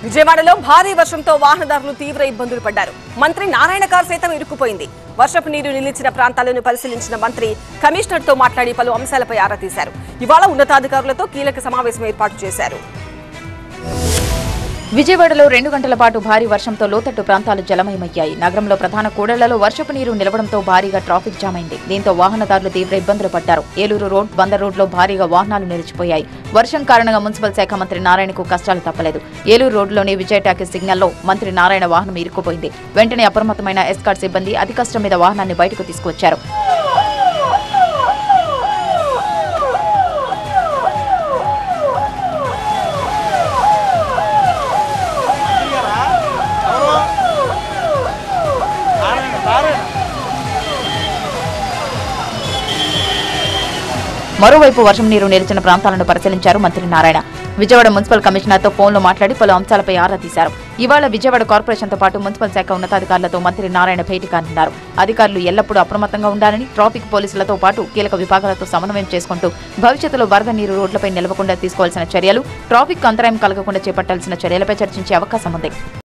విజయవాడలో భారీ వర్షంతో వాహనదారులు తీవ్ర ఇబ్బందులు పడ్డారు మంత్రి నారాయణ కార్ సైతం ఇరుక్కుపోయింది వర్షపు నీరు నిలిచిన ప్రాంతాలను పరిశీలించిన మంత్రి కమిషనర్తో మాట్లాడి పలు అంశాలపై ఆరా తీశారు ఇవాళ ఉన్నతాధికారులతో కీలక సమావేశం ఏర్పాటు చేశారు విజయవాడలో రెండు గంటల పాటు భారీ వర్షంతో లోతట్టు ప్రాంతాలు జలమయమయ్యాయి నగరంలో ప్రధాన కూడళ్లలో వర్షపు నీరు నిలవడంతో భారీగా ట్రాఫిక్ జామ్ అయింది దీంతో వాహనదారులు తీవ్ర ఇబ్బందులు పడ్డారు ఏలూరు రోడ్ బందర్ రోడ్లో భారీగా వాహనాలు నిలిచిపోయాయి వర్షం కారణంగా మున్సిపల్ శాఖ మంత్రి నారాయణకు కష్టాలు తప్పలేదు ఏలూరు రోడ్లోని విజయ టాకీస్ సిగ్నల్లో మంత్రి నారాయణ వాహనం ఇరుక్కుపోయింది వెంటనే అప్రమత్తమైన ఎస్కాట్ సిబ్బంది అతి కష్టం మీద వాహనాన్ని బయటకు తీసుకువచ్చారు మరోవైపు వర్షం నీరు నిలిచిన ప్రాంతాలను పరిశీలించారు మంత్రి నారాయణ విజయవాడ మున్సిపల్ కమిషనర్తో ఫోన్లో మాట్లాడి పలు అంశాలపై ఆరా తీశారు ఇవాళ విజయవాడ కార్పొరేషన్తో పాటు మున్సిపల్ శాఖ ఉన్నతాధికారులతో మంత్రి నారాయణ భేటీ కానున్నారు అధికారులు ఎల్లప్పుడూ అప్రమత్తంగా ఉండాలని ట్రాఫిక్ పోలీసులతో పాటు కీలక విభాగాలతో సమన్వయం చేసుకుంటూ భవిష్యత్తులో వరద నీరు రోడ్లపై నిలవకుండా తీసుకోవాల్సిన చర్యలు ట్రాఫిక్ అంతరాయం కలగకుండా చేపట్టాల్సిన చర్యలపై చర్చించే అవకాశం ఉంది